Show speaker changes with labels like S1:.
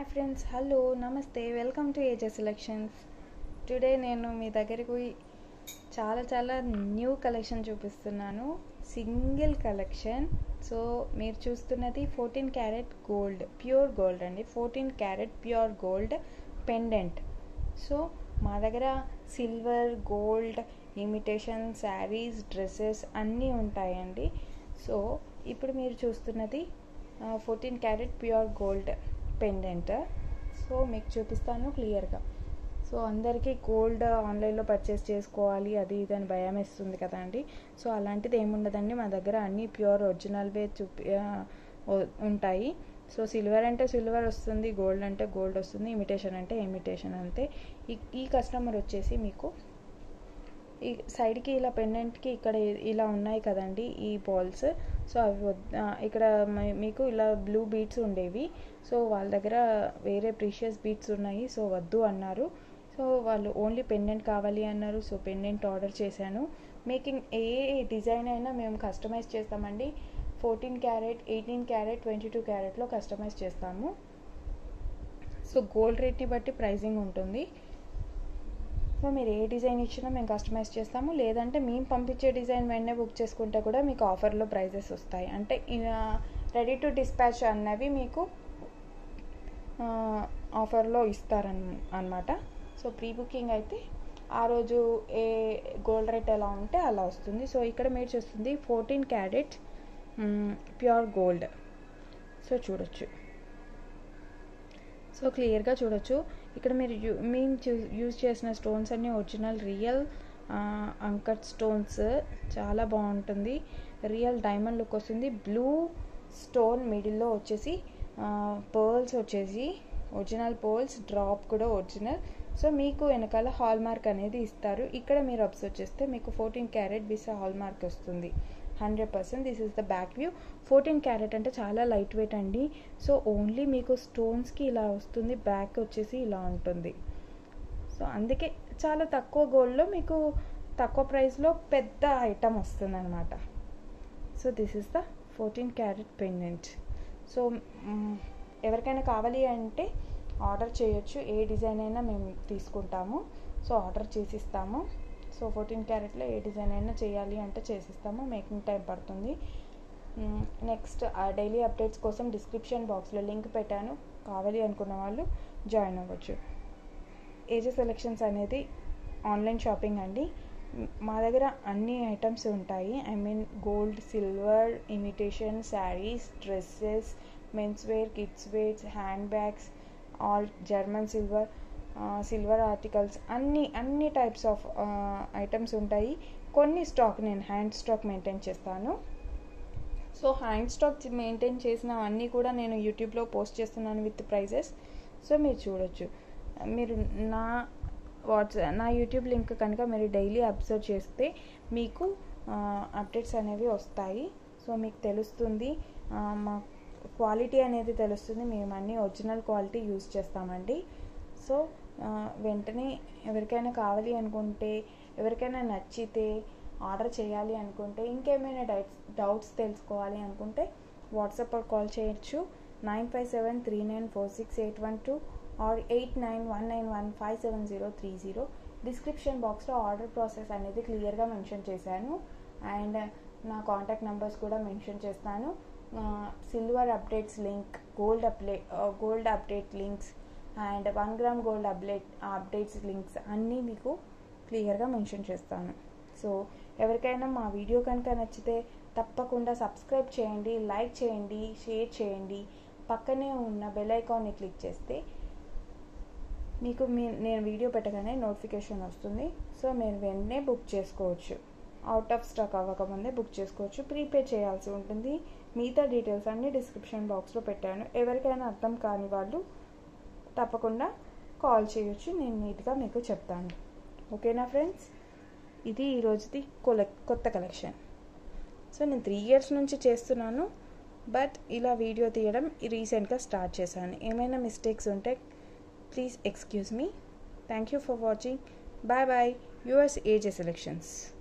S1: friends hello నమస్తే welcome to A J selections today నేను మీ దగ్గరికి చాలా చాలా న్యూ కలెక్షన్ చూపిస్తున్నాను సింగిల్ కలెక్షన్ సో మీరు చూస్తున్నది fourteen carat gold pure gold అండి fourteen carat pure gold pendant so మా దగ్గర silver gold imitation sarees dresses అన్నీ ఉంటాయండి సో ఇప్పుడు మీరు చూస్తున్నది fourteen carat pure gold pendant so మీకు చూపిస్తాను క్లియర్గా సో అందరికీ గోల్డ్ ఆన్లైన్లో పర్చేస్ చేసుకోవాలి అది ఇది అని భయం వేస్తుంది కదా అండి సో అలాంటిది ఏముండదండి మా దగ్గర అన్నీ ప్యూర్ ఒరిజినల్వే చూపి ఉంటాయి సో సిల్వర్ అంటే సిల్వర్ వస్తుంది గోల్డ్ అంటే గోల్డ్ వస్తుంది ఇమిటేషన్ అంటే ఇమిటేషన్ అంతే ఈ ఈ కస్టమర్ వచ్చేసి మీకు ఈ సైడ్కి ఇలా పెండెంట్కి ఇక్కడ ఇలా ఉన్నాయి కదండి ఈ బాల్స్ సో అవి ఇక్కడ మీకు ఇలా బ్లూ బీట్స్ ఉండేవి సో వాళ్ళ దగ్గర వేరే ప్రీషియస్ బీట్స్ ఉన్నాయి సో వద్దు అన్నారు సో వాళ్ళు ఓన్లీ పెండెంట్ కావాలి అన్నారు సో పెండెంట్ ఆర్డర్ చేశాను మేకింగ్ ఏ డిజైన్ అయినా మేము కస్టమైజ్ చేస్తామండి fourteen carat eighteen carat twenty two క్యారెట్లో కస్టమైజ్ చేస్తాము సో గోల్డ్ రేట్ని బట్టి ప్రైజింగ్ ఉంటుంది సో మీరు ఏ డిజైన్ ఇచ్చినా మేము కస్టమైజ్ చేస్తాము లేదంటే మేము పంపించే డిజైన్ వెంటనే బుక్ చేసుకుంటే కూడా మీకు ఆఫర్లో ప్రైజెస్ వస్తాయి అంటే రెడీ టు డిస్పాచ్ అన్నవి మీకు ఆఫర్లో ఇస్తారన్ అనమాట సో ప్రీ బుకింగ్ అయితే ఆ రోజు ఏ గోల్డ్ రేట్ ఎలా ఉంటే అలా వస్తుంది సో ఇక్కడ మీరు చూస్తుంది fourteen carat pure gold so చూడొచ్చు సో క్లియర్గా చూడొచ్చు ఇక్కడ మీరు యూ మేము యూజ్ చేసిన స్టోన్స్ అన్నీ ఒరిజినల్ రియల్ అంకట్ స్టోన్స్ చాలా బాగుంటుంది రియల్ డైమండ్ లుక్ వస్తుంది బ్లూ స్టోన్ మిడిల్లో వచ్చేసి పర్ల్స్ వచ్చేసి ఒరిజినల్ పర్ల్స్ డ్రాప్ కూడా ఒరిజినల్ సో మీకు వెనకాల హాల్ మార్క్ అనేది ఇస్తారు ఇక్కడ మీరు అబ్జర్వ్ చేస్తే మీకు ఫోర్టీన్ క్యారెట్ బిసా హాల్ మార్క్ వస్తుంది hundred percent this is the back view fourteen carat అంటే చాలా లైట్ వెయిట్ అండి సో ఓన్లీ మీకు స్టోన్స్కి ఇలా వస్తుంది బ్యాక్ వచ్చేసి ఇలా ఉంటుంది సో అందుకే చాలా తక్కువ గోల్డ్లో మీకు తక్కువ ప్రైస్లో పెద్ద ఐటమ్ వస్తుంది అనమాట so this is the fourteen carat pendant so ఎవరికైనా కావాలి అంటే ఆర్డర్ చేయొచ్చు ఏ డిజైన్ అయినా మేము తీసుకుంటాము సో ఆర్డర్ చేసిస్తాము సో ఫోర్టీన్ క్యారెట్లో ఏ డిజైన్ అయినా చేయాలి అంటే చేసిస్తాము మేకింగ్ టైం పడుతుంది నెక్స్ట్ డైలీ అప్డేట్స్ కోసం డిస్క్రిప్షన్ బాక్స్లో లింక్ పెట్టాను కావాలి అనుకున్న వాళ్ళు జాయిన్ అవ్వచ్చు ఏజెస్ సెలెక్షన్స్ అనేది ఆన్లైన్ షాపింగ్ అండి మా దగ్గర అన్ని ఐటమ్స్ ఉంటాయి I mean gold silver imitation sarees dresses men's wear kids wears hand bags all German silver silver articles అన్ని అన్ని టైప్స్ ఆఫ్ ఐటమ్స్ ఉంటాయి కొన్ని స్టాక్ నేను హ్యాండ్ స్టాక్ మెయింటైన్ చేస్తాను సో హ్యాండ్ స్టాక్ మెయింటైన్ చేసిన అన్నీ కూడా నేను యూట్యూబ్లో పోస్ట్ చేస్తున్నాను విత్ ప్రైజెస్ సో మీరు చూడొచ్చు మీరు నా వాట్సాప్ నా యూట్యూబ్ లింక్ కనుక మీరు డైలీ అబ్జర్వ్ చేస్తే మీకు అప్డేట్స్ అనేవి వస్తాయి సో మీకు తెలుస్తుంది మా క్వాలిటీ అనేది తెలుస్తుంది మేము అన్నీ ఒరిజినల్ క్వాలిటీ యూజ్ చేస్తామండి సో వెంటనే ఎవరికైనా కావాలి అనుకుంటే ఎవరికైనా నచ్చితే ఆర్డర్ చేయాలి అనుకుంటే ఇంకేమైనా డౌట్స్ డౌట్స్ తెలుసుకోవాలి అనుకుంటే వాట్సాప్ కాల్ చేయొచ్చు nine five seven three nine four six eight one two or eight nine one nine one five seven zero three zero description బాక్స్లో ఆర్డర్ ప్రాసెస్ అనేది క్లియర్గా మెన్షన్ చేశాను అండ్ నా కాంటాక్ట్ నెంబర్స్ కూడా mention చేస్తాను silver updates link gold అప్లే gold update links and one gram gold update updates links అన్నీ మీకు క్లియర్గా మెన్షన్ చేస్తాను సో ఎవరికైనా మా వీడియో కనుక నచ్చితే తప్పకుండా సబ్స్క్రైబ్ చేయండి లైక్ చేయండి షేర్ చేయండి పక్కనే ఉన్న బెల్ ఐకాన్ని క్లిక్ చేస్తే మీకు మీ నేను వీడియో పెట్టగానే నోటిఫికేషన్ వస్తుంది సో మీరు వెంటనే బుక్ చేసుకోవచ్చు అవుట్ ఆఫ్ స్టాక్ అవ్వకముందే బుక్ చేసుకోవచ్చు ప్రీపే చేయాల్సి ఉంటుంది మిగతా డీటెయిల్స్ అన్నీ డిస్క్రిప్షన్ బాక్స్లో పెట్టాను ఎవరికైనా అర్థం కాని వాళ్ళు తప్పకుండా కాల్ చేయొచ్చు నేను నీట్గా మీకు చెప్తాను ఓకేనా ఫ్రెండ్స్ ఇది ఈరోజుది కొల కొత్త కలెక్షన్ సో నేను త్రీ ఇయర్స్ నుంచి చేస్తున్నాను బట్ ఇలా వీడియో తీయడం రీసెంట్గా స్టార్ట్ చేశాను ఏమైనా మిస్టేక్స్ ఉంటే please excuse me thank you for watching bye bye yours AJ selections